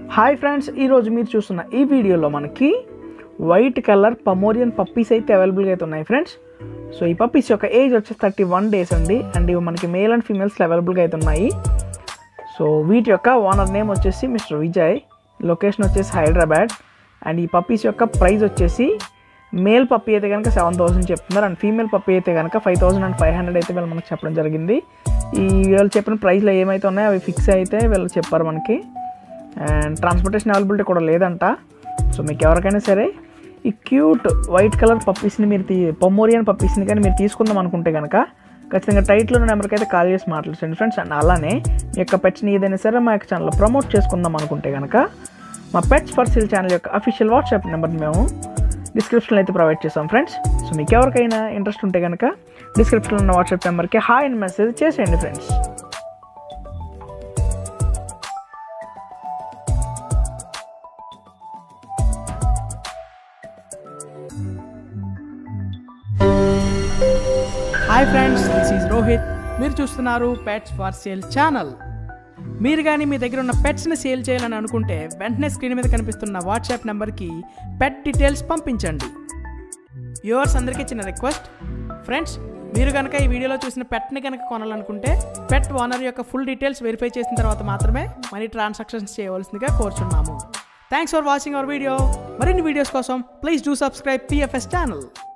hi friends ఈరోజు మీరు చూస్తున్న ఈ వీడియోలో మనకి వైట్ కలర్ పమోరియన్ పప్పీస్ అయితే అవైలబుల్గా అయితే ఉన్నాయి ఫ్రెండ్స్ సో ఈ పప్పీస్ యొక్క ఏజ్ వచ్చేసి థర్టీ వన్ డేస్ అండి అండ్ ఇవి మనకి మేల్ అండ్ ఫీమేల్స్లో అవైలబుల్గా అయితే ఉన్నాయి సో వీటి యొక్క ఓనర్ నేమ్ వచ్చేసి మిస్టర్ విజయ్ లొకేషన్ వచ్చేసి హైదరాబాద్ అండ్ ఈ పప్పీస్ యొక్క ప్రైస్ వచ్చేసి మేల్ పప్పీ అయితే కనుక సెవెన్ థౌసండ్ చెప్తున్నారు అండ్ ఫీమేల్ పప్పీ అయితే కనుక five thousand and five hundred అయితే వీళ్ళు మనకు చెప్పడం జరిగింది ఈ వీళ్ళు చెప్పిన ప్రైస్లో ఏమైతే ఉన్నాయో అవి ఫిక్స్ అయితే వీళ్ళు చెప్పారు మనకి అండ్ ట్రాన్స్పోర్టేషన్ అవైలబిలిటీ కూడా లేదంట సో మీకు ఎవరికైనా సరే ఈ క్యూట్ వైట్ కలర్ పప్పీస్ని మీరు తీ పొమ్మోరియన్ పప్పీస్ని కానీ మీరు తీసుకుందాం అనుకుంటే కనుక ఖచ్చితంగా టైట్లో ఉన్న నెంబర్కి అయితే కాల్ చేసి మాట్లాడండి ఫ్రెండ్స్ అండ్ అలానే మీ యొక్క పెట్స్ని ఏదైనా సరే మా యొక్క ఛానల్లో ప్రమోట్ చేసుకుందాం అనుకుంటే కనుక మా పెట్స్ ఫర్ సేల్ ఛానల్ యొక్క అఫీషియల్ వాట్సాప్ నెంబర్ని మేము డిస్క్రిప్షన్లో అయితే ప్రొవైడ్ చేస్తాం ఫ్రెండ్స్ సో మీకు ఎవరికైనా ఇంట్రెస్ట్ ఉంటే కనుక డిస్క్రిప్షన్లో ఉన్న వాట్సాప్ నెంబర్కి హాయ్ అని మెసేజ్ చేసేయండి friends hi friends this is Rohit మీరు చూస్తున్నారు పెట్స్ ఫర్ సేల్ ఛానల్ మీరు కానీ మీ దగ్గర ఉన్న పెట్స్ని సేల్ చేయాలని అనుకుంటే వెంటనే స్క్రీన్ మీద కనిపిస్తున్న వాట్సాప్ నెంబర్కి పెట్ డీటెయిల్స్ పంపించండి వ్యూవర్స్ అందరికీ చిన్న రిక్వెస్ట్ ఫ్రెండ్స్ మీరు కనుక ఈ వీడియోలో చూసిన పెట్ని కనుక కొనాలనుకుంటే పెట్ ఓనర్ యొక్క ఫుల్ డీటెయిల్స్ వెరిఫై చేసిన తర్వాత మాత్రమే మనీ ట్రాన్సాక్షన్స్ చేయవలసిందిగా కోరుచున్నాము thanks for watching our video మరిన్ని వీడియోస్ కోసం please do subscribe PFS channel